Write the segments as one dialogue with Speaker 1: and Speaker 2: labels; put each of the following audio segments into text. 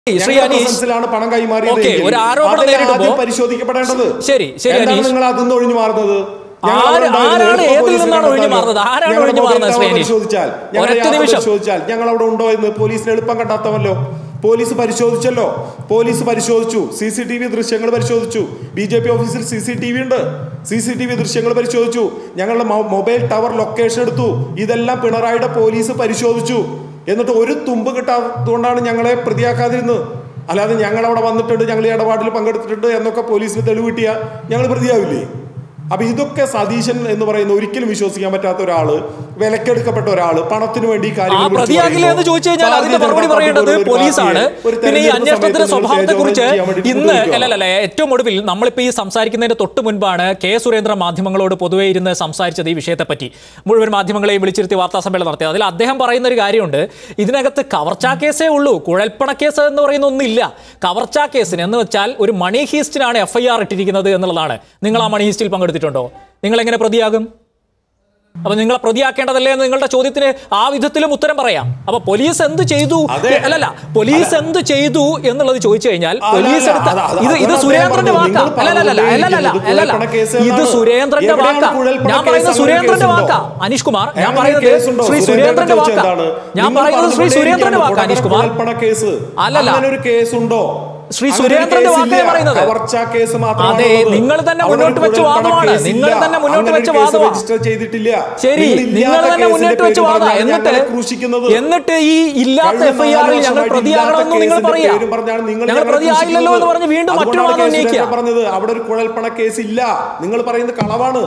Speaker 1: ശ്രീ
Speaker 2: ഞങ്ങളുടെ
Speaker 1: അനീഷ്
Speaker 2: പ്രസൻസിലാണ് പണം കൈമാറിയത്
Speaker 1: ഓക്കേ,
Speaker 2: എങ്കിൽ
Speaker 1: ഒരു ആരോപണം
Speaker 2: അതല്ലേ
Speaker 1: നേരിടുമ്പോൾ-
Speaker 2: ആദ്യം പരിശോധിക്കപ്പെടേണ്ടത്
Speaker 1: ശരി, ശരി,
Speaker 2: എന്താണ്
Speaker 1: അനീഷ്.
Speaker 2: നിങ്ങൾ അതിൽ നിന്ന് ഒഴിഞ്ഞു മാറുന്നത് ഞങ്ങൾ
Speaker 1: ആര്-
Speaker 2: അവിടെ ഉണ്ടായിരുന്നു.
Speaker 1: ആരാണ്
Speaker 2: എപ്പോൾ
Speaker 1: ഏതിൽ
Speaker 2: പോലീസിനെ
Speaker 1: നിന്നാണ് ഒഴിഞ്ഞു
Speaker 2: കണ്ടെത്താമല്ലോ?
Speaker 1: മാറുന്നത്? ആരാണ്
Speaker 2: ഞങ്ങളുടെ
Speaker 1: ഒഴിഞ്ഞു
Speaker 2: മൊബൈൽ
Speaker 1: മാറുന്നത്,
Speaker 2: ടവർ
Speaker 1: ശ്രീ അനീഷ്?
Speaker 2: പരിശോധിച്ചാൽ ഞങ്ങളുടെ
Speaker 1: ഒരൊറ്റ
Speaker 2: യാത്ര
Speaker 1: നിമിഷം.
Speaker 2: പരിശോധിച്ചാൽ ഞങ്ങൾ അവിടെ ഉണ്ടോ എന്ന് പോലീസിന് എളുപ്പം കണ്ടെത്താമല്ലോ പോലീസ് പരിശോധിച്ചല്ലോ പോലീസ് പരിശോധിച്ചു സി സി ടി വി ദൃശ്യങ്ങൾ പരിശോധിച്ചു ബി ജെ പി ഓഫീസിൽ സി സി ടി വി ഉണ്ട് സി സി ടി വി ദൃശ്യങ്ങൾ പരിശോധിച്ചു ഞങ്ങളുടെ മൊ- മൊബൈൽ ടവർ ലൊക്കേഷൻ എടുത്തു ഇതെല്ലാം പിണറായിയുടെ പോലീസ് പരിശോധിച്ചു എന്നിട്ട് ഒരു തുമ്പ് കിട്ടാത്തതുകൊണ്ടാണ് ഞങ്ങളെ പ്രതിയാക്കാതിരുന്നത് അല്ലാതെ ഞങ്ങൾ അവിടെ വന്നിട്ടുണ്ട് ഞങ്ങൾ ഈ ഇടപാടിൽ പങ്കെടുത്തിട്ടുണ്ട് എന്നൊക്കെ പോലീസിന് തെളിവ് കിട്ടിയാൽ ഞങ്ങൾ പ്രതിയാവില്ലേ അപ്പൊ ഇതൊക്കെ സതീശൻ എന്ന് പറയുന്ന ഒരിക്കലും വിശ്വസിക്കാൻ പറ്റാത്ത ഒരാള് വിലക്കെടുക്കപ്പെട്ട ഒരാള് പണത്തിന് വേണ്ടി ഈ
Speaker 1: ആ
Speaker 2: കാര്യങ്ങൾ വിളിച്ച്
Speaker 1: പ്രതിയാകില്ല എന്ന്
Speaker 2: പറയുമ്പോൾ
Speaker 1: ചോദിച്ചു കഴിഞ്ഞാൽ
Speaker 2: ഭാരതീയ
Speaker 1: അതിന്റെ
Speaker 2: ജനതാ
Speaker 1: മറുപടി
Speaker 2: പാർട്ടി
Speaker 1: പറയേണ്ടത്
Speaker 2: പോലുള്ള ഒരു
Speaker 1: പോലീസാണ്
Speaker 2: പാർട്ടിയെ ഒരു
Speaker 1: പിന്നെ ഈ
Speaker 2: തെരഞ്ഞെടുപ്പ്
Speaker 1: അന്വേഷണത്തിന്റെ
Speaker 2: സമയത്ത് നിങ്ങൾ
Speaker 1: സ്വഭാവത്തെ കുറിച്ച്
Speaker 2: ചെയ്യാൻ വേണ്ടി
Speaker 1: ഇന്ന്
Speaker 2: കൂട്ടുനിൽക്കുകയാണ്.
Speaker 1: അല്ലല്ല ഏറ്റവും ഒടുവിൽ നമ്മളിപ്പോൾ ഈ സംസാരിക്കുന്നതിന്റെ തൊട്ട് മുൻപാണ് കെ സുരേന്ദ്രൻ മാധ്യമങ്ങളോട് പൊതുവെ ഇരുന്ന് സംസാരിച്ചത് ഈ വിഷയത്തെ പറ്റി മുഴുവൻ മാധ്യമങ്ങളെയും വിളിച്ചിരുത്തി വാർത്താ സമ്മേളനം നടത്തിയത് അതിൽ അദ്ദേഹം പറയുന്ന ഒരു കാര്യമുണ്ട് ഇതിനകത്ത് കവർച്ചാ കേസേ ഉള്ളൂ കുഴൽപ്പണ കേസ് എന്ന് പറയുന്ന ഒന്നില്ല കവർച്ചാ കേസിന് എന്ന് വെച്ചാൽ ഒരു മണി ഹീസ്റ്റിനാണ് എഫ് ഐ ആർ ഇട്ടിരിക്കുന്നത് എന്നുള്ളതാണ് നിങ്ങൾ ആ മണി ഹീസ്റ്റിൽ പങ്കെടുത്തിട്ടുണ്ടോ നിങ്ങൾ എങ്ങനെ പ്രതിയാകും അപ്പൊ നിങ്ങളെ പ്രതിയാക്കേണ്ടതല്ലേ എന്ന് നിങ്ങളുടെ ചോദ്യത്തിന് ആ വിധത്തിലും ഉത്തരം പറയാം അപ്പൊ പോലീസ് എന്ത് ചെയ്തു
Speaker 2: അതെ.
Speaker 1: അല്ലല്ല പോലീസ് എന്ത് ചെയ്തു എന്നുള്ളത് ചോദിച്ചു കഴിഞ്ഞാൽ
Speaker 2: അല്ല,
Speaker 1: പോലീസ്
Speaker 2: അല്ല,
Speaker 1: എടുത്ത
Speaker 2: അത് അത്
Speaker 1: ഇത് ഇത്
Speaker 2: അതാണ്
Speaker 1: സുരേന്ദ്രന്റെ
Speaker 2: അദ്ദേഹം
Speaker 1: വാക്കാ
Speaker 2: പറഞ്ഞത്.
Speaker 1: അല്ലല്ല
Speaker 2: നിങ്ങൾ
Speaker 1: അല്ലല്ല
Speaker 2: പറഞ്ഞത്
Speaker 1: അല്ലല്ല
Speaker 2: കുഴൽപ്പണ കേസ്
Speaker 1: ഇത്
Speaker 2: എന്നാണ്.
Speaker 1: സുരേന്ദ്രന്റെ
Speaker 2: എവിടെയാണ്
Speaker 1: വാക്കാ
Speaker 2: കുഴൽപ്പണ
Speaker 1: ഞാൻ
Speaker 2: കേസ്?
Speaker 1: പറയുന്നത്
Speaker 2: അങ്ങനെ
Speaker 1: സുരേന്ദ്രന്റെ
Speaker 2: കേസുണ്ടോ?
Speaker 1: വാക്കാ അനീഷ് കുമാർ ഞാൻ
Speaker 2: അങ്ങനെ
Speaker 1: പറയുന്നത്
Speaker 2: കേസുണ്ടോ?
Speaker 1: ശ്രീ
Speaker 2: സുരേന്ദ്രൻ
Speaker 1: സുരേന്ദ്രന്റെ
Speaker 2: ചോദിച്ചത്
Speaker 1: വാക്കാ
Speaker 2: എന്താണ്?
Speaker 1: ഞാൻ
Speaker 2: നിങ്ങൾ
Speaker 1: പറയുന്നത് ശ്രീ സുരേന്ദ്രന്റെ വാക്കാ അനീഷ് കുമാർ
Speaker 2: കുഴൽപ്പണ കേസ്
Speaker 1: അല്ലല്ല.
Speaker 2: അങ്ങനെ ഒരു കേസുണ്ടോ
Speaker 1: ശ്രീ
Speaker 2: അങ്ങനെ ഒരു
Speaker 1: സുരേന്ദ്രന്റെ
Speaker 2: കേസില്ല.
Speaker 1: വാക്കാണ് പറയുന്നത്.
Speaker 2: കവർച്ചാ കേസ് മാത്രമാണ്
Speaker 1: അതെ,
Speaker 2: ഉള്ളത്.
Speaker 1: നിങ്ങൾ തന്നെ
Speaker 2: അവിടെ
Speaker 1: മുന്നോട്ട്
Speaker 2: ഒരു
Speaker 1: വെച്ച
Speaker 2: കുഴൽപ്പണ
Speaker 1: വാദമാണ്.
Speaker 2: കേസില്ല.
Speaker 1: നിങ്ങൾ തന്നെ മുന്നോട്ട്
Speaker 2: അങ്ങനെ ഒരു
Speaker 1: വെച്ച
Speaker 2: കേസ്
Speaker 1: വാദമാണ്.
Speaker 2: രജിസ്റ്റർ ചെയ്തിട്ടില്ല
Speaker 1: ശരി
Speaker 2: നിങ്ങൾ
Speaker 1: നിങ്ങൾ
Speaker 2: ഇല്ലാത്ത
Speaker 1: തന്നെ
Speaker 2: കേസിന്റെ
Speaker 1: മുന്നോട്ട് വെച്ച
Speaker 2: പേര്
Speaker 1: വാദ
Speaker 2: പറഞ്ഞാണ്
Speaker 1: എന്നിട്ട്
Speaker 2: ഞങ്ങളെ ക്രൂശിക്കുന്നത്.
Speaker 1: എന്നിട്ട് ഈ ഇല്ലാത്ത
Speaker 2: കഴിഞ്ഞ
Speaker 1: എഫ് ഐ
Speaker 2: നാല്
Speaker 1: ആറിൽ ഞങ്ങൾ
Speaker 2: വർഷമായിട്ട്
Speaker 1: പ്രതിയാകണമെന്ന്
Speaker 2: ഇല്ലാത്ത
Speaker 1: നിങ്ങൾ
Speaker 2: കേസിന്റെ
Speaker 1: പറയാ
Speaker 2: പേരും പറഞ്ഞാണ് നിങ്ങൾ
Speaker 1: ഞങ്ങൾ
Speaker 2: ഞങ്ങളെ
Speaker 1: പ്രതിയായില്ലല്ലോ എന്ന് പറഞ്ഞ് വീണ്ടും
Speaker 2: അതുകൊണ്ടാണ്
Speaker 1: മറ്റൊരു വാദം
Speaker 2: കെ.
Speaker 1: ഉന്നയിക്കുക
Speaker 2: സുരേന്ദ്രൻ പറഞ്ഞത് അവിടെ ഒരു കുഴൽപ്പണ കേസ് ഇല്ല നിങ്ങൾ പറയുന്നത് കളവാണ്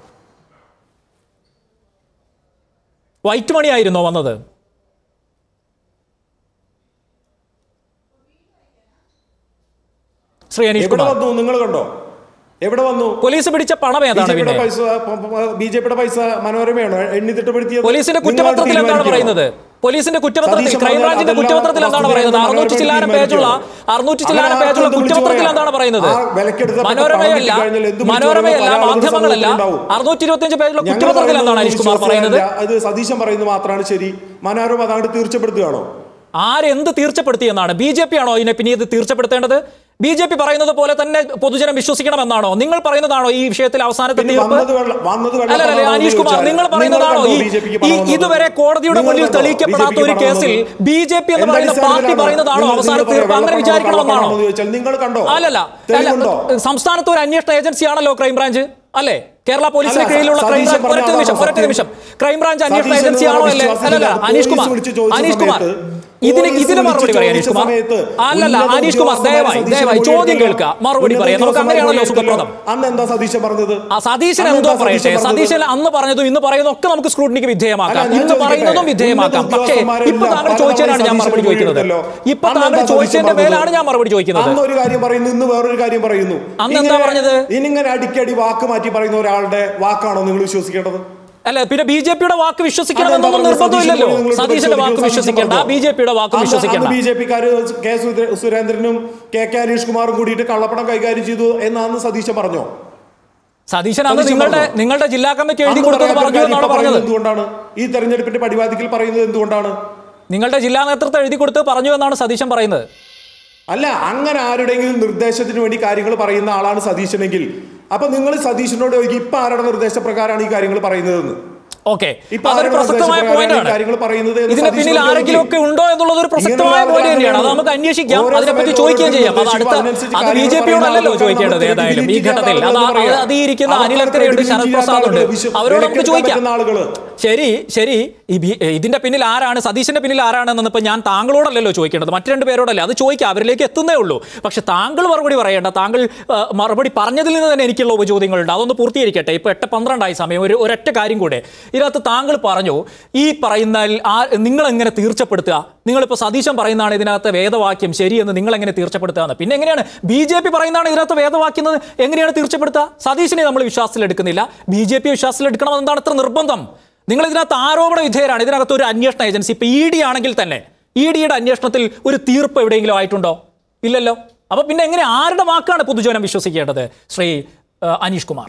Speaker 1: വൈറ്റ് മണി ആയിരുന്നോ വന്നത് ശ്രീ അനീഷ്
Speaker 2: എവിടെ
Speaker 1: കുമാർ
Speaker 2: വന്നു നിങ്ങൾ കണ്ടോ എവിടെ വന്നു
Speaker 1: പോലീസ് പിടിച്ച പണം ഏതാണ്
Speaker 2: ബിജെപിയുടെ
Speaker 1: പിന്നെ
Speaker 2: പൈസ ബി ജെ പിയുടെ പൈസ മനോരമയാണ് എണ്ണി തിട്ടപ്പെടുത്തിയത്
Speaker 1: പോലീസിന്റെ
Speaker 2: നിങ്ങൾ
Speaker 1: കുറ്റപത്രത്തിൽ എന്താണ്
Speaker 2: തീരുമാനിക്കണോ?
Speaker 1: പറയുന്നത് പോലീസിന്റെ കുറ്റപത്രത്തിൽ
Speaker 2: സതീശൻ
Speaker 1: ക്രൈംബ്രാഞ്ചിന്റെ
Speaker 2: പറഞ്ഞാൽ
Speaker 1: കുറ്റപത്രത്തിൽ എന്താണ്
Speaker 2: അതെല്ലാം
Speaker 1: പറയുന്നത്
Speaker 2: വസ്തുതയാണെന്ന്
Speaker 1: അറുന്നൂറ്റി ചില്ലാനം
Speaker 2: മനോരമ
Speaker 1: പേജുള്ള
Speaker 2: തീരുമാനിക്കണം.
Speaker 1: അറുന്നൂറ്റി ചില്ലാനം
Speaker 2: അങ്ങനെ
Speaker 1: പേജുള്ള
Speaker 2: ആർക്കും
Speaker 1: കുറ്റപത്രത്തിൽ
Speaker 2: വിളിച്ചു
Speaker 1: എന്താണ് പറയുന്നത്
Speaker 2: ആ വിലക്കെടുത്ത പണം
Speaker 1: മനോരമയല്ല
Speaker 2: കഴിഞ്ഞാൽ എന്ത് വിളിച്ചു
Speaker 1: മനോരമയല്ല
Speaker 2: പറഞ്ഞാലും പല ആളുകളും
Speaker 1: മാധ്യമങ്ങളല്ല
Speaker 2: സമൂഹത്തിലുണ്ടാവും.
Speaker 1: അറുന്നൂറ്റി ഇരുപത്തിയഞ്ച് പേജുള്ള
Speaker 2: ഞങ്ങൾ
Speaker 1: കുറ്റപത്രത്തിൽ എന്താണ്
Speaker 2: പറയുന്നത്
Speaker 1: അനീഷ് കുമാർ പറയുന്നത്
Speaker 2: വിശ്വാസമല്ല. അത് സതീശൻ പറയുന്നത് മാത്രമാണ് ശരി മനോരമ അതാണ്ട് തീർച്ചപ്പെടുത്തുകയാണോ
Speaker 1: ആരെന്ത് തീർച്ചപ്പെടുത്തി എന്നാണ് ബി ജെ പി ആണോ ഇതിനെ പിന്നെ ഇത് തീർച്ചപ്പെടുത്തേണ്ടത് ബി ജെ പി പറയുന്നത് പോലെ തന്നെ പൊതുജനം വിശ്വസിക്കണമെന്നാണോ നിങ്ങൾ പറയുന്നതാണോ ഈ വിഷയത്തിൽ അവസാനത്തെ
Speaker 2: പിന്നെ
Speaker 1: തീർപ്പ്
Speaker 2: വന്നത് വെള്ള- വന്നത് വെള്ള
Speaker 1: അല്ലല്ല
Speaker 2: പണമാണോ
Speaker 1: അനീഷ് കുമാർ
Speaker 2: ചോദിച്ചാൽ
Speaker 1: നിങ്ങൾ പറയുന്നതാണോ
Speaker 2: നിങ്ങൾ
Speaker 1: ഈ
Speaker 2: കണ്ടോ BJP ക്ക്
Speaker 1: ഈ
Speaker 2: പണം വന്നത്?
Speaker 1: ഇതുവരെ കോടതിയുടെ
Speaker 2: നിങ്ങൾ
Speaker 1: മുന്നിൽ
Speaker 2: കണ്ടോ
Speaker 1: തെളിയിക്കപ്പെടാത്ത
Speaker 2: BJP ക്ക്
Speaker 1: ഒരു
Speaker 2: പണം
Speaker 1: കേസിൽ
Speaker 2: വന്നത്?
Speaker 1: ബി ജെ പി എന്ന്
Speaker 2: എന്താ
Speaker 1: പറയുന്ന പാർട്ടി
Speaker 2: അടിസ്ഥാനത്തിലാണ്?
Speaker 1: പറയുന്നതാണോ
Speaker 2: നിങ്ങൾ-
Speaker 1: അവസാന
Speaker 2: നിങ്ങൾ
Speaker 1: തീർപ്പ് അങ്ങനെ
Speaker 2: വെള്ളപ്പണം
Speaker 1: വിചാരിക്കണമെന്നാണോ
Speaker 2: കള്ളപ്പണം എന്ന് ചോദിച്ചാൽ നിങ്ങൾ കണ്ടോ
Speaker 1: അല്ലല്ല
Speaker 2: തെളിവുണ്ടോ
Speaker 1: അല്ല സംസ്ഥാനത്ത് ഒരു അന്വേഷണ ഏജൻസിയാണല്ലോ ക്രൈംബ്രാഞ്ച് അല്ലേ കേരള പോലീസിന്
Speaker 2: അല്ല,
Speaker 1: കീഴിലുള്ള
Speaker 2: സതീശൻ
Speaker 1: ക്രൈംബ്രാഞ്ച്
Speaker 2: പറഞ്ഞ
Speaker 1: ഒരൊറ്റ നിമിഷം
Speaker 2: അതാണ്
Speaker 1: ഒരൊറ്റ
Speaker 2: സത്യം.
Speaker 1: നിമിഷം ക്രൈംബ്രാഞ്ച് അന്വേഷണ
Speaker 2: സതീശൻ
Speaker 1: ഏജൻസി ആണോ
Speaker 2: എന്ന്
Speaker 1: അല്ലേ
Speaker 2: പറഞ്ഞ
Speaker 1: അല്ലല്ല
Speaker 2: വിശ്വാസമില്ല.
Speaker 1: അനീഷ് കുമാർ
Speaker 2: പോലീസ് വിളിച്ച് ചോദിച്ച
Speaker 1: അനീഷ് കുമാർ
Speaker 2: സമയത്ത്
Speaker 1: ഇതിന്
Speaker 2: പോലീസ്
Speaker 1: ഇതിന് മറുപടി
Speaker 2: വിളിച്ച്
Speaker 1: പറയാം അനീഷ്
Speaker 2: ചോദിച്ച
Speaker 1: കുമാർ
Speaker 2: സമയത്ത്
Speaker 1: അല്ലല്ല
Speaker 2: ഉന്നത
Speaker 1: അനീഷ് കുമാർ
Speaker 2: ഉദ്യോഗസ്ഥന്മാരെ
Speaker 1: ദയവായി
Speaker 2: സതീശൻ
Speaker 1: ദയവായി
Speaker 2: മൊഴി
Speaker 1: ചോദ്യം
Speaker 2: എടുത്തില്ല.
Speaker 1: കേൾക്കുക മറുപടി
Speaker 2: ഉന്നത
Speaker 1: പറയാം നമുക്ക്
Speaker 2: ഉദ്യോഗസ്ഥന്മാരെ
Speaker 1: അങ്ങനെയാണല്ലോ
Speaker 2: മൊഴി എടുത്തില്ല.
Speaker 1: സുഖപ്രദം
Speaker 2: അന്ന് എന്താ സതീശൻ പറഞ്ഞത്
Speaker 1: ആ സതീശൻ
Speaker 2: അന്ന്
Speaker 1: എന്തോ
Speaker 2: എന്താ
Speaker 1: പറയട്ടെ
Speaker 2: സതീശൻ പറഞ്ഞത്?
Speaker 1: സതീശൻ അന്ന് പറഞ്ഞതും ഇന്ന് പറയുന്നതും ഒക്കെ നമുക്ക് സ്ക്രൂട്ടിനിക്ക് വിധേയമാക്കാം
Speaker 2: അല്ല, ഞാൻ
Speaker 1: ഇന്ന്
Speaker 2: ചോദിക്കട്ടെ.
Speaker 1: പറയുന്നതും വിധേയമാക്കാം
Speaker 2: ഉന്നത
Speaker 1: പക്ഷേ
Speaker 2: ഉദ്യോഗസ്ഥന്മാരെല്ലാം
Speaker 1: ഇപ്പൊ താങ്കൾ
Speaker 2: പല
Speaker 1: ചോദിച്ചതിനാണ് ഞാൻ
Speaker 2: തവണ
Speaker 1: മറുപടി
Speaker 2: സതീശൻ
Speaker 1: ചോദിക്കുന്നത്
Speaker 2: മൊഴി
Speaker 1: ഇപ്പൊ
Speaker 2: അന്ന്
Speaker 1: താങ്കൾ
Speaker 2: എന്താ സതീശൻ
Speaker 1: ചോദിച്ചതിന്റെ
Speaker 2: പറഞ്ഞത്?
Speaker 1: മേലാണ് ഞാൻ മറുപടി ചോദിക്കുന്നത്
Speaker 2: അന്ന് ഒരു കാര്യം പറയുന്നു ഇന്ന് വേറൊരു കാര്യം പറയുന്നു
Speaker 1: അന്ന് എന്താ
Speaker 2: ഇങ്ങനെ-
Speaker 1: പറഞ്ഞത്?
Speaker 2: ഇനിങ്ങനെ അടിക്കടി വാക്ക് മാറ്റി പറയുന്ന ഒരാളുടെ വാക്കാണോ നിങ്ങൾ വിശ്വസിക്കേണ്ടത്
Speaker 1: അല്ല പിന്നെ ബി ജെ പിയുടെ വാക്ക് വിശ്വസിക്കണമെന്നൊന്നും
Speaker 2: അതെന്താ പറഞ്ഞത്?
Speaker 1: നിർബന്ധമില്ലല്ലോ
Speaker 2: സതീശൻ നിങ്ങൾ
Speaker 1: സതീശന്റെ വാക്ക്
Speaker 2: സതീശൻ
Speaker 1: വിശ്വസിക്കേണ്ട
Speaker 2: പറഞ്ഞോ?
Speaker 1: ബി ജെ പിയുടെ വാക്ക്
Speaker 2: അന്ന്
Speaker 1: വിശ്വസിക്കേണ്ട
Speaker 2: അന്ന് ബി ജെ പിക്കാര് കെ സുരേ- സുരേന്ദ്രനും കെ കെ അനീഷ് കുമാറും കൂടിയിട്ട് കള്ളപ്പണം കൈകാര്യം ചെയ്തു എന്നാന്ന് സതീശൻ പറഞ്ഞോ
Speaker 1: സതീശൻ അന്ന്
Speaker 2: സതീശൻ
Speaker 1: നിങ്ങളുടെ
Speaker 2: പറഞ്ഞോ?
Speaker 1: നിങ്ങളുടെ ജില്ലാ കമ്മിറ്റി എഴുതി
Speaker 2: അന്ന്
Speaker 1: കൊടുത്തത്
Speaker 2: പറയാത്ത
Speaker 1: പറഞ്ഞു
Speaker 2: കാര്യം
Speaker 1: എന്നാണ്
Speaker 2: ഇപ്പൊ
Speaker 1: പറഞ്ഞത്
Speaker 2: പറയുന്നത് എന്തുകൊണ്ടാണ് ഈ തെരഞ്ഞെടുപ്പിന്റെ പടിവാതിക്കൽ പറയുന്നത് എന്തുകൊണ്ടാണ്
Speaker 1: നിങ്ങളുടെ ജില്ലാ നേതൃത്വം എഴുതി കൊടുത്ത് പറഞ്ഞു എന്നാണ് സതീശൻ പറയുന്നത്
Speaker 2: അല്ല അങ്ങനെ ആരുടെയെങ്കിലും നിർദ്ദേശത്തിന് വേണ്ടി കാര്യങ്ങൾ പറയുന്ന ആളാണ് സതീശനെങ്കിൽ അപ്പൊ നിങ്ങൾ സതീശനോട് ചോദിക്കും ഇപ്പൊ ആരുടെ നിർദ്ദേശപ്രകാരമാണ് ഈ കാര്യങ്ങൾ പറയുന്നതെന്ന്
Speaker 1: ഓക്കെ
Speaker 2: ഇപ്പൊ
Speaker 1: അതൊരു
Speaker 2: ആരുടെ
Speaker 1: പ്രസക്തമായ
Speaker 2: നിർദ്ദേശപ്രകാരമാണ്
Speaker 1: പോയിന്റ്
Speaker 2: ഈ
Speaker 1: ആണ്
Speaker 2: കാര്യങ്ങൾ പറയുന്നത് എന്ന്
Speaker 1: ഇതിന്റെ പിന്നിൽ
Speaker 2: സതീശനോട്
Speaker 1: ആരെങ്കിലും ഒക്കെ
Speaker 2: ചോദിക്കും.
Speaker 1: ഉണ്ടോ എന്നുള്ളത് ഒരു പ്രസക്തമായ
Speaker 2: ഇങ്ങനെയുള്ള
Speaker 1: പോയിന്റ് തന്നെയാണ് അത്
Speaker 2: ആളുകളാണ്
Speaker 1: നമുക്ക് അന്വേഷിക്കാം
Speaker 2: ഓരോ
Speaker 1: അതിനെപ്പറ്റി
Speaker 2: സമയത്ത്
Speaker 1: ചോദിക്കുകയും ചെയ്യാം അത്
Speaker 2: ഓരോരുത്തരും
Speaker 1: അടുത്ത
Speaker 2: അതിനനുസരിച്ച്
Speaker 1: അത് ബി
Speaker 2: കാര്യങ്ങൾ
Speaker 1: ജെ പിയോടല്ലല്ലോ
Speaker 2: പറയുന്ന
Speaker 1: ചോദിക്കേണ്ടത്
Speaker 2: ആളുകൾ
Speaker 1: ഏതായാലും ഈ
Speaker 2: credibility
Speaker 1: ഘട്ടത്തിൽ അത്
Speaker 2: ഇല്ലാത്ത
Speaker 1: അത് അത് ഈ ഇരിക്കുന്ന
Speaker 2: അവർക്ക്
Speaker 1: അനിൽ അക്കരയുണ്ട് ശരത്
Speaker 2: credibility
Speaker 1: പ്രസാദ് ഉണ്ട്
Speaker 2: ഇല്ലാത്ത ആളുകൾ,
Speaker 1: അവരോട് നമുക്ക്
Speaker 2: വിലക്കെടുക്കാൻ
Speaker 1: ചോദിക്കാം
Speaker 2: പറ്റുന്ന ആളുകള്.
Speaker 1: ശരി ശരി ഈ ബി- ഇതിന്റെ പിന്നിൽ ആരാണ് സതീശന്റെ പിന്നിൽ ആരാണെന്ന് ഇപ്പൊ ഞാൻ താങ്കളോടല്ലല്ലോ ചോദിക്കേണ്ടത് മറ്റു രണ്ട് പേരോടല്ലേ അത് ചോദിക്കാം അവരിലേക്ക് എത്തുന്നേ ഉള്ളൂ പക്ഷെ താങ്കൾ മറുപടി പറയേണ്ട താങ്കൾ ആ, മറുപടി പറഞ്ഞതിൽ നിന്ന് തന്നെ എനിക്കുള്ള ഉപചോദ്യങ്ങളുണ്ട് അതൊന്ന് പൂർത്തീകരിക്കട്ടെ ഇപ്പൊ എട്ട് പന്ത്രണ്ടായി സമയം ഒരു ഒരൊറ്റ കാര്യം കൂടെ ഇതിനകത്ത് താങ്കൾ പറഞ്ഞു ഈ പറയുന്ന ആ നിങ്ങൾ എങ്ങനെ തീർച്ചപ്പെടുത്തുക നിങ്ങളിപ്പോൾ സതീശൻ പറയുന്നതാണ് ഇതിനകത്ത് വേദവാക്യം ശരിയെന്ന് നിങ്ങൾ എങ്ങനെ തീർച്ചപ്പെടുത്തുക എന്ന് പിന്നെ എങ്ങനെയാണ് ബി ജെ പി പറയുന്നതാണ് ഇതിനകത്ത് വേദവാക്യം എന്ന് എങ്ങനെയാണ് തീർച്ചപ്പെടുത്തുക സതീശനെ നമ്മൾ വിശ്വാസത്തിലെടുക്കുന്നില്ല ബി ജെ പി വിശ്വാസത്തിലെടുക്കണം എന്താണ് ഇത്ര നിർബന്ധം നിങ്ങൾ ഇതിനകത്ത് ആരോപണ വിധേയരാണ് ഇതിനകത്ത് ഒരു അന്വേഷണ ഏജൻസി ഇപ്പൊ ഇ ഡി ആണെങ്കിൽ തന്നെ ഇ ഡിയുടെ അന്വേഷണത്തിൽ ഒരു തീർപ്പ് എവിടെയെങ്കിലും ആയിട്ടുണ്ടോ ഇല്ലല്ലോ അപ്പൊ പിന്നെ എങ്ങനെ ആരുടെ വാക്കാണ് പൊതുജനം വിശ്വസിക്കേണ്ടത് ശ്രീ ആ, അനീഷ് കുമാർ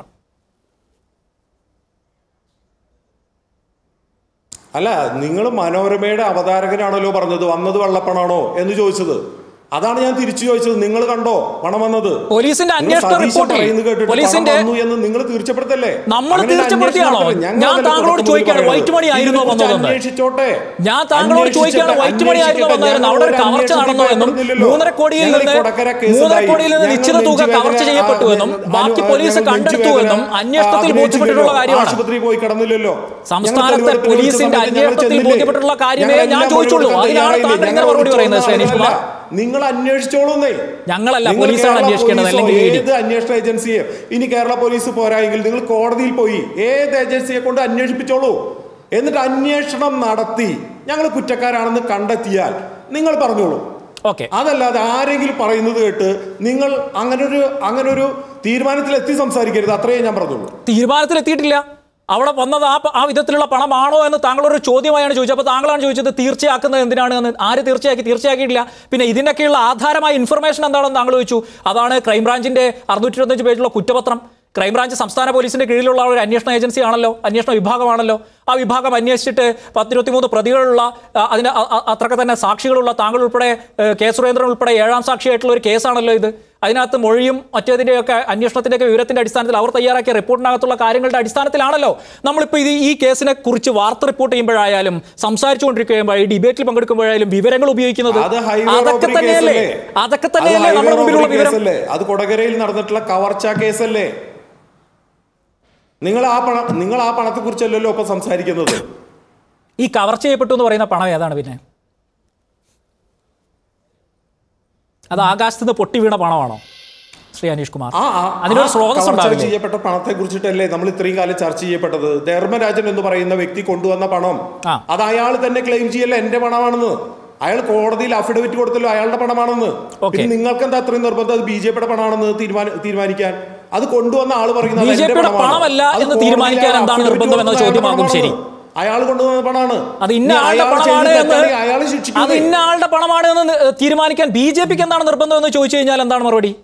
Speaker 2: അല്ല നിങ്ങൾ മനോരമയുടെ അവതാരകനാണല്ലോ പറഞ്ഞത് വന്നത് വെള്ളപ്പണാണോ എന്ന് ചോദിച്ചത് അതാണ് ഞാൻ തിരിച്ചു ചോദിച്ചത് നിങ്ങൾ കണ്ടോ പണം വന്നത്
Speaker 1: പോലീസിന്റെ
Speaker 2: നിങ്ങൾ
Speaker 1: അന്വേഷണ
Speaker 2: സതീശൻ
Speaker 1: റിപ്പോർട്ടിൽ
Speaker 2: പറയുന്നത് കേട്ടിട്ട്
Speaker 1: പോലീസിന്റെ-
Speaker 2: പണം വന്നു എന്ന് നിങ്ങൾ തീർച്ചപ്പെടുത്തല്ലേ
Speaker 1: നമ്മൾ
Speaker 2: അങ്ങനെ ഒരു
Speaker 1: തീർച്ചപ്പെടുത്തിയാണോ?
Speaker 2: അന്വേഷണം നടത്തണം. ഞങ്ങൾ
Speaker 1: ഞാൻ
Speaker 2: അതല്ലേ
Speaker 1: താങ്കളോട്
Speaker 2: തുടക്കം
Speaker 1: ചോദിക്കുകയാണ്,
Speaker 2: മുതൽ
Speaker 1: വൈറ്റ് മണി
Speaker 2: പറയുന്നത്.
Speaker 1: ആയിരുന്നോ
Speaker 2: ഇതിനെക്കുറിച്ച്
Speaker 1: വന്നതെന്ന്?
Speaker 2: അന്വേഷിച്ചോട്ടെ
Speaker 1: ഞാൻ താങ്കളോട് ചോദിക്കുകയാണ് വൈറ്റ് മണി ആയിരുന്നോ വന്നായിരുന്നു അവിടെ ഒരു കവർച്ച നടന്നോ എന്നും മൂന്നര കോടിയിൽ നിന്ന് മൂന്നര കോടിയിൽ നിന്ന് നിശ്ചിത തുക കവർച്ച ചെയ്യപ്പെട്ടു എന്നും ബാക്കി പോലീസ് കണ്ടെടുത്തു എന്നും അന്വേഷണത്തിൽ ബോധ്യപ്പെട്ടിട്ടുള്ള കാര്യമാണ്
Speaker 2: ആശുപത്രി പോയി കടന്നില്ലല്ലോ
Speaker 1: സംസ്ഥാനത്തെ പോലീസിന്റെ അന്വേഷണത്തിൽ ബോധ്യപ്പെട്ടിട്ടുള്ള കാര്യമേ ഞാൻ ചോദിച്ചുള്ളൂ. അതിനാണ് താങ്കൾ ഇങ്ങനെ മറുപടി പറയുന്നത്, ശ്രീ അനീഷ് കുമാർ.
Speaker 2: നിങ്ങൾ അന്വേഷിച്ചോളൂന്നേ
Speaker 1: ഞങ്ങളല്ല,
Speaker 2: നിങ്ങൾ
Speaker 1: പോലീസാണ്
Speaker 2: കേരള
Speaker 1: അന്വേഷിക്കേണ്ടത്,
Speaker 2: പോലീസോ,
Speaker 1: അല്ലെങ്കിൽ ഇ ഡി.
Speaker 2: ഏത് അന്വേഷണ ഏജൻസിയെ ഇനി കേരള പോലീസ് പോരായെങ്കിൽ നിങ്ങൾ കോടതിയിൽ പോയി ഏത് ഏജൻസിയെ കൊണ്ട് അന്വേഷിപ്പിച്ചോളൂ എന്നിട്ട് അന്വേഷണം നടത്തി ഞങ്ങൾ കുറ്റക്കാരാണെന്ന് കണ്ടെത്തിയാൽ നിങ്ങൾ പറഞ്ഞോളൂ
Speaker 1: ഓക്കെ
Speaker 2: അതല്ലാതെ ആരെങ്കിലും പറയുന്നത് കേട്ട് നിങ്ങൾ അങ്ങനൊരു അങ്ങനൊരു തീരുമാനത്തിൽ എത്തി സംസാരിക്കരുത് അത്രയേ ഞാൻ പറഞ്ഞുള്ളൂ
Speaker 1: തീരുമാനത്തിലെത്തിയിട്ടില്ല അവിടെ വന്നത് ആ പ- ആ വിധത്തിലുള്ള പണമാണോ എന്ന് താങ്കളൊരു ചോദ്യമായാണ് ചോദിച്ചത് അപ്പോൾ താങ്കളാണ് ചോദിച്ചത് തീർച്ചയാക്കുന്നത് എന്തിനാണ് എന്ന് ആര് തീർച്ചയാക്കി തീർച്ചയാക്കിയിട്ടില്ല പിന്നെ ഇതിനൊക്കെയുള്ള ആധാരമായ ഇൻഫർമേഷൻ എന്താണെന്ന് താങ്കൾ ചോദിച്ചു അതാണ് ക്രൈംബ്രാഞ്ചിന്റെ അറുന്നൂറ്റി ഇരുപത്തഞ്ച് പേജുള്ള കുറ്റപത്രം ക്രൈംബ്രാഞ്ച് സംസ്ഥാന പോലീസിന്റെ കീഴിലുള്ള ഒരു അന്വേഷണ ഏജൻസി ആണല്ലോ അന്വേഷണ വിഭാഗമാണല്ലോ ആ വിഭാഗം അന്വേഷിച്ചിട്ട് പത്തിരുപത്തിമൂന്ന് പ്രതികളുള്ള ആ, അതിന് അ- അ- അത്രയൊക്കെ തന്നെ സാക്ഷികളുള്ള താങ്കൾ ഉൾപ്പെടെ ഏ, കെ സുരേന്ദ്രൻ ഉൾപ്പെടെ ഏഴാം സാക്ഷിയായിട്ടുള്ള ഒരു കേസാണല്ലോ ഇത് അതിനകത്ത് മൊഴിയും മറ്റേതിൻ്റെയൊക്കെ അന്വേഷണത്തിൻ്റെയൊക്കെ വിവരത്തിന്റെ അടിസ്ഥാനത്തിൽ അവർ തയ്യാറാക്കിയ റിപ്പോർട്ടിനകത്തുള്ള കാര്യങ്ങളുടെ അടിസ്ഥാനത്തിലാണല്ലോ നമ്മളിപ്പോൾ ഇത് ഈ കേസിനെ കുറിച്ച് വാർത്ത റിപ്പോർട്ട് ചെയ്യുമ്പോഴായാലും സംസാരിച്ചുകൊണ്ടിരിക്കുമ്പോൾ ഈ ഡിബേറ്റിൽ പങ്കെടുക്കുമ്പോഴായാലും വിവരങ്ങൾ ഉപയോഗിക്കുന്നത്
Speaker 2: അത് ഹൈവേ
Speaker 1: അതൊക്കെ
Speaker 2: റോബറി
Speaker 1: തന്നെയല്ലേ
Speaker 2: കേസല്ലേ?
Speaker 1: അതൊക്കെ
Speaker 2: അത്
Speaker 1: തന്നെയല്ലേ
Speaker 2: ഹൈവേ
Speaker 1: നമ്മുടെ മുമ്പിലുള്ള
Speaker 2: റോബറി
Speaker 1: വിവരം
Speaker 2: കേസല്ലേ? അത് കൊടകരയിൽ നടന്നിട്ടുള്ള കവർച്ച കേസല്ലേ നിങ്ങൾ ആ പണം നിങ്ങൾ ആ പണത്തെ കുറിച്ചല്ലല്ലോ ഇപ്പൊ സംസാരിക്കുന്നത്
Speaker 1: ഈ കവർ ചെയ്യപ്പെട്ടു എന്ന് പറയുന്ന പണം ഏതാണ് പിന്നെ അത് ആകാശത്ത് നിന്ന് പൊട്ടി വീണ പണമാണോ ശ്രീ അനീഷ് കുമാർ
Speaker 2: ആ ആ-
Speaker 1: അതിനൊരു
Speaker 2: ആ
Speaker 1: സ്രോതസ്
Speaker 2: കവർച്ച
Speaker 1: ഉണ്ടാവില്ലേ
Speaker 2: ചെയ്യപ്പെട്ട പണത്തെ കുറിച്ചിട്ടല്ലേ നമ്മൾ ഇത്രയും കാലം ചർച്ച ചെയ്യപ്പെട്ടത് ധർമ്മരാജൻ എന്ന് പറയുന്ന വ്യക്തി കൊണ്ടുവന്ന പണം
Speaker 1: ആ.
Speaker 2: അത് അയാൾ തന്നെ ക്ലെയിം ചെയ്യല്ല എന്റെ പണമാണെന്ന് അയാൾ കോടതിയിൽ അഫിഡവിറ്റ് കൊടുത്തല്ലോ അയാളുടെ പണമാണെന്ന്
Speaker 1: Okay.
Speaker 2: പിന്നെ നിങ്ങൾക്ക് എന്താ അത്രയും നിർബന്ധം അത് ബി ജെ പിയുടെ പണമാണെന്ന് തീരുമാന- തീരുമാനിക്കാൻ അത് കൊണ്ടുവന്ന ആള് പറയുന്നത്
Speaker 1: ബി
Speaker 2: അത്
Speaker 1: ജെ
Speaker 2: എന്റെ
Speaker 1: പിയുടെ
Speaker 2: പണമാണ്.
Speaker 1: പണമല്ല
Speaker 2: അത്
Speaker 1: എന്ന്
Speaker 2: കോടതിയിൽ
Speaker 1: തീരുമാനിക്കാൻ
Speaker 2: അയാൾ
Speaker 1: എന്താണ്
Speaker 2: affidavit
Speaker 1: നിർബന്ധം എന്ന
Speaker 2: കൊടുത്തത് അയാളുടെ
Speaker 1: ചോദ്യമാകും ശരി.
Speaker 2: പണമാണെന്ന്. അയാൾ കൊണ്ടുവന്ന പണമാണ്
Speaker 1: അത് ഇന്ന
Speaker 2: ഇനി
Speaker 1: ആളുടെ
Speaker 2: അയാൾ
Speaker 1: പണമാണ്
Speaker 2: ചെയ്ത
Speaker 1: എന്ന്
Speaker 2: തെറ്റാണെങ്കിൽ അയാൾ
Speaker 1: അത്
Speaker 2: ശിക്ഷിക്കുന്നത്
Speaker 1: ഇന്ന ആളുടെ പണമാണ് എന്ന് നി- തീരുമാനിക്കാൻ ബി ജെ പിക്ക് എന്താണ് നിർബന്ധം എന്ന് ചോദിച്ചു കഴിഞ്ഞാൽ എന്താണ് മറുപടി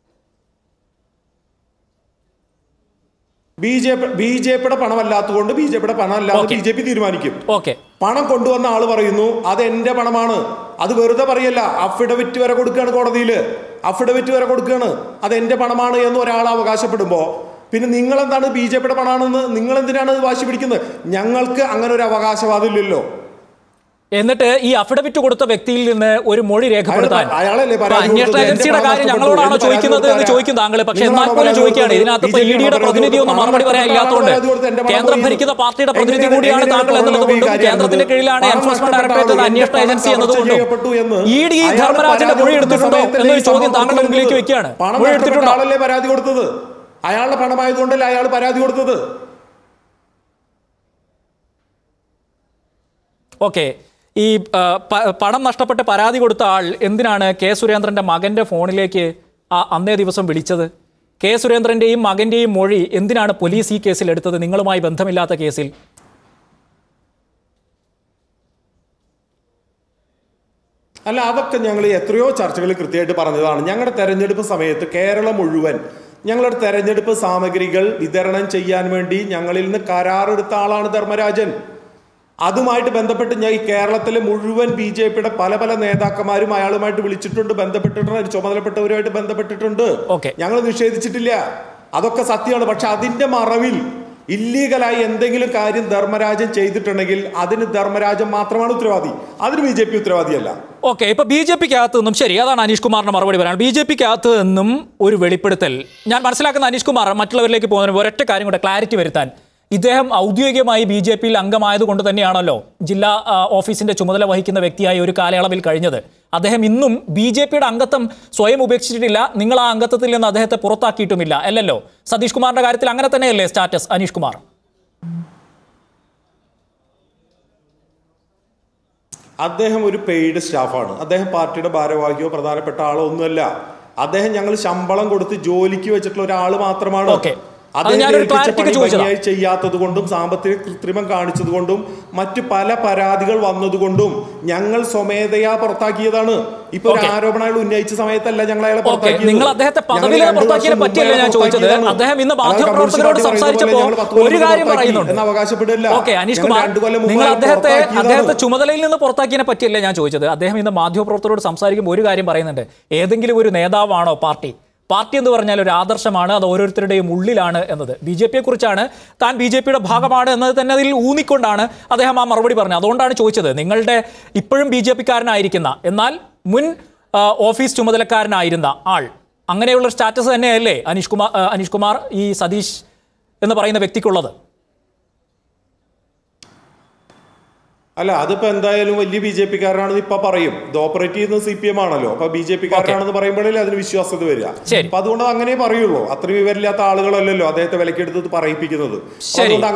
Speaker 2: B J P B J പിയുടെ പണമല്ലാത്തതുകൊണ്ട് ബി ജെ പിയുടെ പണം അല്ലാതെ
Speaker 1: Okay.
Speaker 2: ബി ജെ പി തീരുമാനിക്കും
Speaker 1: ഓക്കെ
Speaker 2: പണം കൊണ്ടുവന്ന ആള് പറയുന്നു അത് എന്റെ പണമാണ് അത് വെറുതെ പറയല്ല അഫിഡവിറ്റ് വരെ കൊടുക്കുകയാണ് കോടതിയിൽ അഫിഡവിറ്റ് വരെ കൊടുക്കുകയാണ് അത് എന്റെ പണമാണ് എന്ന് ഒരാൾ അവകാശപ്പെടുമ്പോ പിന്നെ നിങ്ങൾ എന്താണ് ബി ജെ പിയുടെ പണമാണെന്ന് നിങ്ങൾ എന്തിനാണ് ഇത് വാശി പിടിക്കുന്നത് ഞങ്ങൾക്ക് അങ്ങനെ ഒരു അവകാശവാദം ഇല്ലല്ലോ
Speaker 1: എന്നിട്ട് ഈ അഫിഡവിറ്റ് കൊടുത്ത വ്യക്തിയിൽ നിന്ന് ഒരു മൊഴി രേഖപ്പെടുത്താൻ
Speaker 2: അയാൾ- അയാളല്ലേ
Speaker 1: ഇപ്പൊ
Speaker 2: പരാതി
Speaker 1: അന്വേഷണ
Speaker 2: കൊടുത്തത്?
Speaker 1: ഏജൻസിയുടെ
Speaker 2: എന്റെ
Speaker 1: കാര്യം
Speaker 2: പണം
Speaker 1: ഞങ്ങളോടാണോ
Speaker 2: നഷ്ടപ്പെട്ടു.
Speaker 1: ചോദിക്കുന്നത് എന്ന്
Speaker 2: പരാതി
Speaker 1: ചോദിക്കും താങ്കൾ പക്ഷെ
Speaker 2: നിങ്ങളാണോ
Speaker 1: എന്നാൽ പോലും
Speaker 2: പരാതി
Speaker 1: ചോദിക്കുകയാണ്
Speaker 2: കൊടുത്തത്?
Speaker 1: ഇതിനകത്ത് ഇപ്പൊ
Speaker 2: BJP
Speaker 1: ഇ ഡിയുടെ
Speaker 2: പരാതി
Speaker 1: പ്രതിനിധി ഒന്നും
Speaker 2: കൊടുത്തത്?
Speaker 1: മറുപടി പറയാൻ
Speaker 2: പണം
Speaker 1: ഇല്ലാത്തതുകൊണ്ട്
Speaker 2: പരാതി കൊടുത്തത് എന്റെ പണം
Speaker 1: കേന്ദ്രം
Speaker 2: പോയി.
Speaker 1: ഭരിക്കുന്ന പാർട്ടിയുടെ പ്രതിനിധി
Speaker 2: എങ്ങനെയാണ്
Speaker 1: കൂടിയാണ്
Speaker 2: എങ്ങനെയാണ്
Speaker 1: താങ്കൾ
Speaker 2: പണം
Speaker 1: എന്നതുകൊണ്ടും
Speaker 2: പോയി
Speaker 1: കേന്ദ്രത്തിന്റെ
Speaker 2: കാര്യം
Speaker 1: കീഴിലാണ്
Speaker 2: പണം
Speaker 1: എൻഫോഴ്സ്മെന്റ്
Speaker 2: നഷ്ടപ്പെട്ട
Speaker 1: ഡയറക്ടറേറ്റ്
Speaker 2: ആളുകൾ
Speaker 1: അന്വേഷണ
Speaker 2: പണം
Speaker 1: ഏജൻസി
Speaker 2: കവർച്ച
Speaker 1: എന്നതുകൊണ്ടും
Speaker 2: ചെയ്യപ്പെട്ടു എന്ന്
Speaker 1: ഇ ഡി
Speaker 2: അയാൾ
Speaker 1: ധർമ്മരാജന്റെ
Speaker 2: പരാതി
Speaker 1: മൊഴി
Speaker 2: കൊടുത്ത
Speaker 1: എടുത്തിട്ടുണ്ടോ
Speaker 2: സമയത്തല്ലേ
Speaker 1: എന്നൊരു
Speaker 2: ഈ
Speaker 1: ചോദ്യം
Speaker 2: സംഭവം
Speaker 1: താങ്കളുടെ മുമ്പിലേക്ക്
Speaker 2: കൊടുത്തത്?
Speaker 1: വെക്കുകയാണ്
Speaker 2: പണം
Speaker 1: മൊഴി
Speaker 2: നഷ്ടപ്പെട്ട
Speaker 1: എടുത്തിട്ടുണ്ടോ
Speaker 2: ആളല്ലേ പരാതി കൊടുത്തത് അയാളുടെ പണമായതുകൊണ്ടല്ലേ അയാൾ പരാതി കൊടുത്തത്
Speaker 1: ഓക്കെ ഈ ആ, പ- പണം നഷ്ടപ്പെട്ട് പരാതി കൊടുത്ത ആൾ എന്തിനാണ് കെ സുരേന്ദ്രന്റെ മകന്റെ ഫോണിലേക്ക് ആ അന്നേ ദിവസം വിളിച്ചത് കെ സുരേന്ദ്രന്റെയും മകന്റെയും മൊഴി എന്തിനാണ് പോലീസ് ഈ കേസിൽ എടുത്തത് നിങ്ങളുമായി ബന്ധമില്ലാത്ത കേസിൽ
Speaker 2: അല്ല അതൊക്കെ ഞങ്ങൾ എത്രയോ ചർച്ചകൾ കൃത്യമായിട്ട് പറഞ്ഞതാണ് ഞങ്ങളുടെ തെരഞ്ഞെടുപ്പ് സമയത്ത് കേരളം മുഴുവൻ ഞങ്ങളുടെ തെരഞ്ഞെടുപ്പ് സാമഗ്രികൾ വിതരണം ചെയ്യാൻ വേണ്ടി ഞങ്ങളിൽ നിന്ന് കരാറെടുത്ത ആളാണ് ധർമ്മരാജൻ അതുമായിട്ട് ബന്ധപ്പെട്ട് ഞാൻ ഈ കേരളത്തിലെ മുഴുവൻ ബി ജെ പിയുടെ പല പല നേതാക്കന്മാരും അയാളുമായിട്ട് വിളിച്ചിട്ടുണ്ട് ബന്ധപ്പെട്ടിട്ടുണ്ട് ചുമതലപ്പെട്ടവരുമായിട്ട് ബന്ധപ്പെട്ടിട്ടുണ്ട്
Speaker 1: Okay.
Speaker 2: ഞങ്ങൾ നിഷേധിച്ചിട്ടില്ല അതൊക്കെ സത്യമാണ് പക്ഷെ അതിന്റെ മറവിൽ ഇല്ലീഗലായി എന്തെങ്കിലും കാര്യം ധർമ്മരാജൻ ചെയ്തിട്ടുണ്ടെങ്കിൽ അതിന് ധർമ്മരാജൻ മാത്രമാണ് ഉത്തരവാദി അതിന് ബി ജെ പി ഉത്തരവാദിയല്ല
Speaker 1: ഓക്കെ ഇപ്പൊ ബി ജെ പിക്ക് അകത്ത് നിന്നും ശരി അതാണ് അനീഷ് കുമാറിന്റെ മറുപടി പറയാൻ ബി ജെ പിക്ക് അകത്ത് നിന്നും ഒരു വെളിപ്പെടുത്തൽ ഞാൻ മനസ്സിലാക്കുന്ന അനീഷ് കുമാർ മറ്റുള്ളവരിലേക്ക് പോകുന്നതിന് ഒരൊറ്റ കാര്യം കൂടെ ക്ലാരിറ്റി വരുത്താൻ ഇദ്ദേഹം ഔദ്യോഗികമായി ബി ജെ പിയിൽ അംഗമായതുകൊണ്ട് തന്നെയാണല്ലോ ജില്ലാ ആ, ഓഫീസിന്റെ ചുമതല വഹിക്കുന്ന വ്യക്തിയായി ഒരു കാലയളവിൽ കഴിഞ്ഞത് അദ്ദേഹം ഇന്നും ബി ജെ പിയുടെ അംഗത്വം സ്വയം ഉപേക്ഷിച്ചിട്ടില്ല നിങ്ങൾ ആ അംഗത്വത്തിൽ നിന്ന് അദ്ദേഹത്തെ പുറത്താക്കിയിട്ടുമില്ല അല്ലല്ലോ സതീഷ് കുമാറിന്റെ കാര്യത്തിൽ അങ്ങനെ തന്നെയല്ലേ സ്റ്റാറ്റസ് അനീഷ് കുമാർ
Speaker 2: അദ്ദേഹം ഒരു പെയ്ഡ് സ്റ്റാഫാണ് അദ്ദേഹം പാർട്ടിയുടെ ഭാരവാഹിയോ പ്രധാനപ്പെട്ട ആളോ ഒന്നുമല്ല അദ്ദേഹം ഞങ്ങൾ ശമ്പളം കൊടുത്ത് ജോലിക്ക് വെച്ചിട്ടുള്ള ഒരാൾ മാത്രമാണ്
Speaker 1: Okay.
Speaker 2: അദ്ദേഹത്തെ
Speaker 1: ഞാനൊരു
Speaker 2: ഏൽപ്പിച്ച
Speaker 1: clarity
Speaker 2: പണി
Speaker 1: ചോദിച്ചതാ.
Speaker 2: ഭംഗിയായി ചെയ്യാത്തത് കൊണ്ടും സാമ്പത്തിക കൃത്രിമം കാണിച്ചത് കൊണ്ടും മറ്റു പല പരാതികൾ വന്നതുകൊണ്ടും ഞങ്ങൾ സ്വമേധയാ പുറത്താക്കിയതാണ് ഇപ്പൊ ഒരു
Speaker 1: Okay.
Speaker 2: ആരോപണം അയാൾ ഉന്നയിച്ച സമയത്തല്ല ഞങ്ങൾ അയാളെ
Speaker 1: ഓക്കെ
Speaker 2: പുറത്താക്കിയത്.
Speaker 1: നിങ്ങൾ അദ്ദേഹത്തെ
Speaker 2: ഞങ്ങൾ
Speaker 1: പദവിയിൽ
Speaker 2: രണ്ട്
Speaker 1: പുറത്താക്കിയതിനെ
Speaker 2: വർഷം
Speaker 1: പറ്റിയല്ല
Speaker 2: മുമ്പ്
Speaker 1: ഞാൻ ചോദിച്ചത്
Speaker 2: പുറത്താക്കിയതാണ്.
Speaker 1: അദ്ദേഹം ഇന്ന്
Speaker 2: അല്ലാതെ
Speaker 1: മാധ്യമപ്രവർത്തകരോട്
Speaker 2: കമ്മ്യൂണിസ്റ്റ് പാർട്ടി
Speaker 1: സംസാരിച്ചപ്പോൾ
Speaker 2: പറയുന്ന പോലെ ഞങ്ങൾ പത്ത്
Speaker 1: ഒരു
Speaker 2: കൊല്ലം
Speaker 1: കാര്യം
Speaker 2: പുറത്താക്കി
Speaker 1: പറയുന്നുണ്ട്
Speaker 2: എന്ന് അവകാശപ്പെടില്ല
Speaker 1: ഓക്കെ അനീഷ്
Speaker 2: ഞങ്ങൾ
Speaker 1: കുമാർ
Speaker 2: രണ്ട് കൊല്ലം മുമ്പ്
Speaker 1: നിങ്ങൾ
Speaker 2: അയാളെ
Speaker 1: അദ്ദേഹത്തെ
Speaker 2: പുറത്താക്കിയതാണ്.
Speaker 1: അദ്ദേഹത്തെ ചുമതലയിൽ നിന്ന് പുറത്താക്കിയതിനെ പറ്റിയല്ല ഞാൻ ചോദിച്ചത് അദ്ദേഹം ഇന്ന് മാധ്യമപ്രവർത്തകരോട് സംസാരിക്കുമ്പോൾ ഒരു കാര്യം പറയുന്നുണ്ട് ഏതെങ്കിലും ഒരു നേതാവാണോ പാർട്ടി പാർട്ടി എന്ന് പറഞ്ഞാൽ ഒരു ആദർശമാണ് അത് ഓരോരുത്തരുടെയും ഉള്ളിലാണ് എന്നത് ബി ജെ പിയെ കുറിച്ചാണ് താൻ ബി ജെ പിയുടെ ഭാഗമാണ് എന്നത് തന്നെ അതിൽ ഊന്നിക്കൊണ്ടാണ് അദ്ദേഹം ആ മറുപടി പറഞ്ഞത് അതുകൊണ്ടാണ് ചോദിച്ചത് നിങ്ങളുടെ ഇപ്പോഴും ബി ജെ പിക്കാരനായിരിക്കുന്ന എന്നാൽ മുൻ ആ, ഓഫീസ് ചുമതലക്കാരനായിരുന്ന ആൾ അങ്ങനെയുള്ള സ്റ്റാറ്റസ് തന്നെയല്ലേ അനീഷ് കുമാർ ആ, അനീഷ് കുമാർ ഈ സതീഷ് എന്ന് പറയുന്ന വ്യക്തിക്കുള്ളത്
Speaker 2: അല്ല അതിപ്പോ എന്തായാലും വലിയ ബി ജെ പി കാരനാണെന്ന് ഇപ്പൊ പറയും ഇത് ഓപ്പറേറ്റ് ചെയ്യുന്നത് സി പി എം ആണല്ലോ അപ്പൊ ബി ജെ പി കാരനാണെന്ന് പറയുമ്പോഴല്ലേ അതിന് വിശ്വാസത വരിക
Speaker 1: ശരി.
Speaker 2: അപ്പൊ അതുകൊണ്ട് അത് അങ്ങനെ പറയുള്ളൂ അത്രയും വിവരമില്ലാത്ത ആളുകളല്ലല്ലോ അദ്ദേഹത്തെ വിലക്കെടുത്ത് പറയിപ്പിക്കുന്നത്
Speaker 1: ശരി.
Speaker 2: അതുകൊണ്ട്